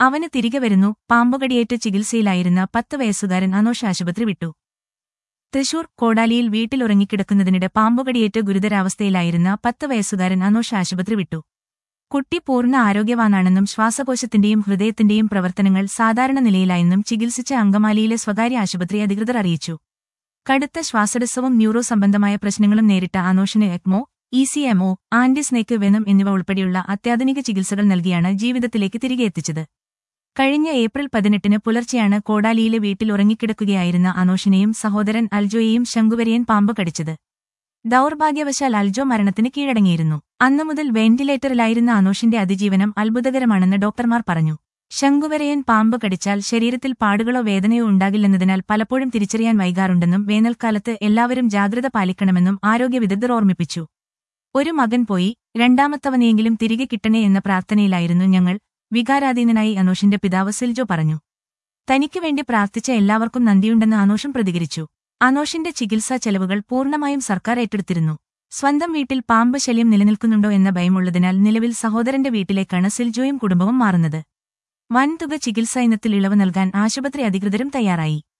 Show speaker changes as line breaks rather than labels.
അവന് തിരികെ വരുന്നു പാമ്പുകടിയേറ്റ് ചികിത്സയിലായിരുന്ന പത്ത് വയസ്സുകാരൻ അനോഷ് ആശുപത്രി വിട്ടു തൃശൂർ കോടാലിയിൽ വീട്ടിലുറങ്ങിക്കിടക്കുന്നതിനിടെ പാമ്പുകടിയേറ്റ് ഗുരുതരാവസ്ഥയിലായിരുന്ന പത്ത് വയസ്സുകാരൻ അനോഷ് ആശുപത്രി വിട്ടു കുട്ടി പൂർണ്ണ ആരോഗ്യവാനാണെന്നും ശ്വാസകോശത്തിന്റെയും ഹൃദയത്തിന്റെയും പ്രവർത്തനങ്ങൾ സാധാരണ നിലയിലായെന്നും ചികിത്സിച്ച അങ്കമാലിയിലെ സ്വകാര്യ ആശുപത്രി അധികൃതർ അറിയിച്ചു കടുത്ത ശ്വാസതടസ്സവും ന്യൂറോ സംബന്ധമായ പ്രശ്നങ്ങളും നേരിട്ട അനോഷിന് ECMO E C M O anti snake venom എന്നിവ ഉൾപ്പെടെയുള്ള അത്യാധുനിക ചികിത്സകൾ നൽകിയാണ് ജീവിതത്തിലേക്ക് തിരികെ എത്തിച്ചത് കഴിഞ്ഞ ഏപ്രിൽ പതിനെട്ടിന് പുലർച്ചെയാണ് കോടാലിയിലെ വീട്ടിൽ ഉറങ്ങിക്കിടക്കുകയായിരുന്ന അനോഷിനെയും സഹോദരൻ അൽജോയെയും ശംഖുവരിയൻ പാമ്പ് കടിച്ചത് ദൗർഭാഗ്യവശാൽ അൽജോ മരണത്തിന് കീഴടങ്ങിയിരുന്നു അന്നു മുതൽ വെന്റിലേറ്ററിലായിരുന്ന അനോഷിന്റെ അതിജീവനം അത്ഭുതകരമാണെന്ന് ഡോക്ടർമാർ പറഞ്ഞു ശംഖുവരയൻ പാമ്പ് കടിച്ചാൽ ശരീരത്തിൽ പാടുകളോ വേദനയോ ഉണ്ടാകില്ലെന്നതിനാൽ പലപ്പോഴും തിരിച്ചറിയാൻ വൈകാറുണ്ടെന്നും വേനൽക്കാലത്ത് എല്ലാവരും ജാഗ്രത പാലിക്കണമെന്നും ആരോഗ്യ വിദഗ്ധർ ഓർമ്മിപ്പിച്ചു ഒരു മകൻ പോയി രണ്ടാമത്തവനെയെങ്കിലും തിരികെ കിട്ടണേ എന്ന പ്രാർത്ഥനയിലായിരുന്നു ഞങ്ങൾ വികാരാധീനനായി അനോഷിന്റെ പിതാവ് സിൽജോ പറഞ്ഞു തനിക്ക് വേണ്ടി പ്രാർത്ഥിച്ച എല്ലാവർക്കും നന്ദിയുണ്ടെന്ന് അനോഷും പ്രതികരിച്ചു അനോഷിന്റെ ചികിത്സാ ചെലവുകൾ പൂർണ്ണമായും സർക്കാർ ഏറ്റെടുത്തിരുന്നു സ്വന്തം വീട്ടിൽ പാമ്പ് ശല്യം നിലനിൽക്കുന്നുണ്ടോ എന്ന ഭയമുള്ളതിനാൽ നിലവിൽ സഹോദരന്റെ വീട്ടിലേക്കാണ് സിൽജോയും കുടുംബവും മാറുന്നത് വൻതുക ചികിത്സാ ഇനത്തിൽ ഇളവ് നൽകാൻ ആശുപത്രി അധികൃതരും തയ്യാറായി